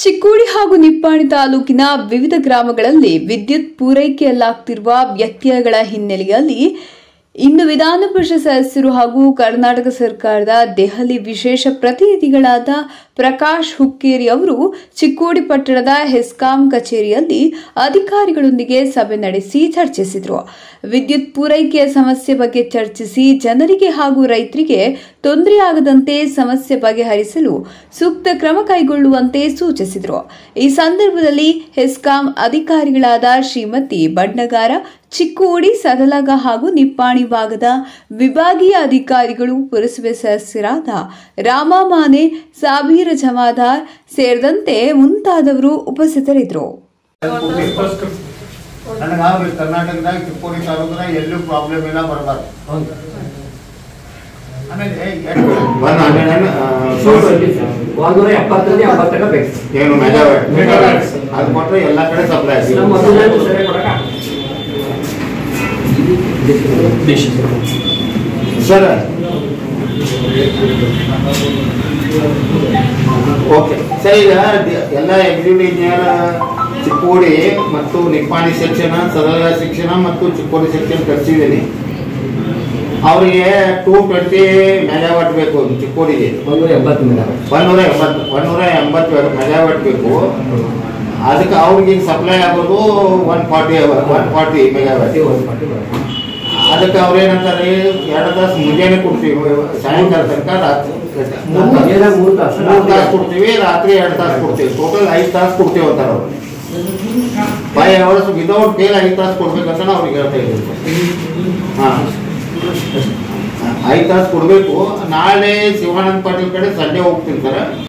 ಚಿಕ್ಕೋಡಿ ಹಾಗೂ ನಿಪ್ಪಾಣಿ ತಾಲೂಕಿನ ವಿವಿಧ ಗ್ರಾಮಗಳಲ್ಲಿ ವಿದ್ಯುತ್ ಪೂರೈಕೆಯಲ್ಲಾಗ್ತಿರುವ ವ್ಯತ್ಯಯಗಳ ಹಿನ್ನೆಲೆಯಲ್ಲಿ ಇಂದು ವಿಧಾನ ಪರಿಷತ್ ಸದಸ್ಯರು ಹಾಗೂ ಕರ್ನಾಟಕ ಸರ್ಕಾರದ ದೆಹಲಿ ವಿಶೇಷ ಪ್ರತಿನಿಧಿಗಳಾದ ಪ್ರಕಾಶ್ ಹುಕ್ಕೇರಿ ಅವರು ಚಿಕ್ಕೋಡಿ ಪಟ್ಟಣದ ಹೆಸ್ಕಾಂ ಕಚೇರಿಯಲ್ಲಿ ಅಧಿಕಾರಿಗಳೊಂದಿಗೆ ಸಭೆ ನಡೆಸಿ ಚರ್ಚಿಸಿದರು ವಿದ್ಯುತ್ ಪೂರೈಕೆಯ ಸಮಸ್ಯೆ ಬಗ್ಗೆ ಚರ್ಚಿಸಿ ಜನರಿಗೆ ಹಾಗೂ ರೈತರಿಗೆ ತೊಂದರೆಯಾಗದಂತೆ ಸಮಸ್ಯೆ ಬಗೆಹರಿಸಲು ಸೂಕ್ತ ಕ್ರಮ ಕೈಗೊಳ್ಳುವಂತೆ ಸೂಚಿಸಿದರು ಈ ಸಂದರ್ಭದಲ್ಲಿ ಹೆಸ್ಕಾಂ ಅಧಿಕಾರಿಗಳಾದ ಶ್ರೀಮತಿ ಬಣ್ಣಗಾರ ಚಿಕ್ಕೋಡಿ ಸದಲಗ ಹಾಗೂ ನಿಪ್ಪಾಣಿ ಭಾಗದ ವಿಭಾಗೀಯ ಅಧಿಕಾರಿಗಳು ಪುರಸಭೆ ಸದಸ್ಯರಾದ ರಾಮ ಮಾನೆ ಸಾಬೀರ ಜಮಾದಾರ್ ಸೇರಿದಂತೆ ಮುಂತಾದವರು ಉಪಸ್ಥಿತರಿದ್ದರು ನನಗಾಗ್ಬೇಕು ಕರ್ನಾಟಕದಾಗ ಚಿಕ್ಕೋಡಿ ತಾಲೂಕದಾಗ ಎಲ್ಲೂ ಪ್ರಾಬ್ಲಮ್ ಇಲ್ಲ ಬರಬಾರ್ದು ಆಮೇಲೆ ಎಷ್ಟು ಒಂದು ಹನ್ನೆರಡು ಒಂದೂರ ಎಪ್ಪತ್ತರಿಂದ ಎಂಬತ್ತಕ್ಕ ಬೇಕು ಏನು ಮೆಗಾವ್ಯಾಟ್ ಅದು ಕೊಟ್ಟರೆ ಎಲ್ಲ ಕಡೆ ಸಪ್ಲೈ ಆಗ್ತದೆ ನಮ್ಮ ಮೊದಲನೇ ಸರಿ ಕೊಡಕ ಸರ್ ಓಕೆ ಸರ್ ಈಗ ದ- ಎಲ್ಲ ಎಕ್ಸಿಕ್ಯೂಟಿವ್ ಇಂಜಿನಿಯರ್ ಚಿಕ್ಕೋಡಿ ಮತ್ತು ನಿಪ್ಪಾಣಿ ಸೆಕ್ಷನ್ ಸದರ ಸೆಕ್ಷನ್ ಮತ್ತು ಚಿಕ್ಕೋಡಿ ಸೆಕ್ಷನ್ ಕರ್ಸಿದ್ದೀನಿ ಅವರಿಗೆ ಟೂ ಟ್ವೆಂಟಿ ಮೆಗಾವಾಟ್ ಬೇಕು ಚಿಕ್ಕೋಡಿಗೆ ಒಂದೂರ ಎಂಬತ್ತು ಮೇಡಮ್ ಒಂದೂರ ಎಂಬತ್ತು ಒಂದೂರ ಎಂಬತ್ತು ಮೆಗಾವಾಟ್ ಬೇಕು ಅದಕ್ಕೆ ಅವ್ರಿಗೆ ಈಗ ಸಪ್ಲೈ ಆಗೋದು one forty one forty megawatt ಒಂದು ಪಾರ್ಟಿ ಬರುತ್ತೆ ಅದಕ್ಕೆ ಅವ್ರು ಏನಂತಾರೆ ಎರಡು ತಾಸು ಮುಂಜಾನೆ ಕೊಡ್ತೀವಿ ಸಾಯಂಕಾಲ ತನಕ ರಾತ್ರಿ ಮೂರು ತಾಸು. ಮುಂಜಾನೆ ಮೂರು ತಾಸು. ಮೂರು ತಾಸು ಕೊಡ್ತೀವಿ ರಾತ್ರಿ ಎರಡು ತಾಸು ಕೊಡ್ತೀವಿ ಟೋಟಲ್ ಐದು ತಾಸು ಕೊಡ್ತೀವಿ ಅಂತಾರೆ ಅವ್ರು ಫೈವ್ ಅವರ್ಸ್ ವಿದೌಟ್ ಫೇಲ್ ಐದು ತಾಸು ಕೊಡ್ಬೇಕಂತ ಅವ್ರಿಗೆ ಹೇಳ್ತಾ ಇದ್ದೀವಿ ಹಾಂ ಐದು ತಾಸು ಕೊಡಬೇಕು ನಾಳೆ ಶಿವಾನಂದ ಪಾಟೀಲ್ ಕಡೆ ಸಂಡೇ ಹೋಗ್ತೀನಿ ಸರ್